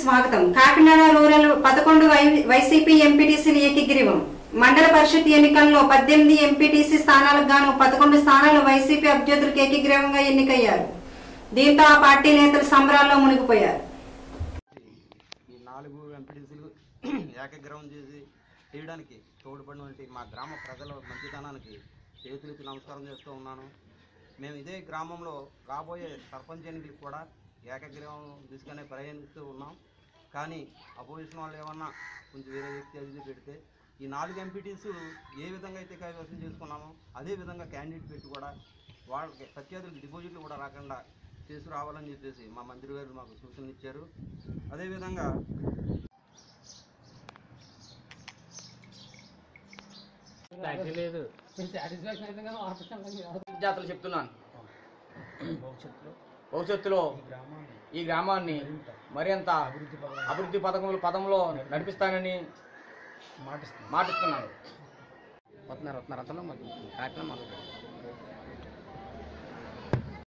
స్వాగతం కాకినాడ రూరల్ పదకొండు వై- వైసీపీ ఎంపీటీసీలు ఏకగ్రీవం మండల పరిషత్ ఎన్నికల్లో పద్దెనిమిది ఎంపీటీసీ స్థానాలకు గాను పదకొండు స్థానాలు వైసీపీ అభ్యర్థులకు ఏకగ్రీవంగా ఎన్నికయ్యారు దీంతో ఆ పార్టీ నేతలు సంబరాల్లో మునిగిపోయారు ఈ నాలుగు ఎంపీటీసీలు ఏకగ్రహం చేసి చేయడానికి తోడ్పడినటువంటి మా గ్రామ ప్రజల మంచితనానికి చేతులెత్తి నమస్కారం చేస్తూ ఉన్నాను మేము ఇదే గ్రామంలో రాబోయే సర్పంచ్ ఎన్నికలకు కూడా ఏకగ్రహం దిశగానే ప్రయాణిస్తూ ఉన్నాం కానీ అపోజిషన్ వాళ్ళు ఏమన్నా కొంచెం వేరే వ్యక్తి అది ఇది పెడితే ఈ నాలుగు ఎంపీటీస్ ఏ విధంగా అయితే కైవసం చేసుకున్నామో అదే విధంగా క్యాండిడేట్ పెట్టి కూడా వాళ్ళకి ప్రత్యర్థులకు డిపాజిట్లు కూడా రాకుండా చేసి రావాలని చెప్పేసి మా మంత్రి గారు మాకు సూచనలు ఇచ్చారు అదేవిధంగా విద్యార్థులు చెప్తున్నాను భవిష్యత్తులో ఈ గ్రామాన్ని మరింత అభివృద్ధి పథకములు పదంలో నడిపిస్తానని మాటిస్తున్నాను వస్తున్నారు వస్తున్నారు అంతలో మాకు కార్యక్రమం మొదలు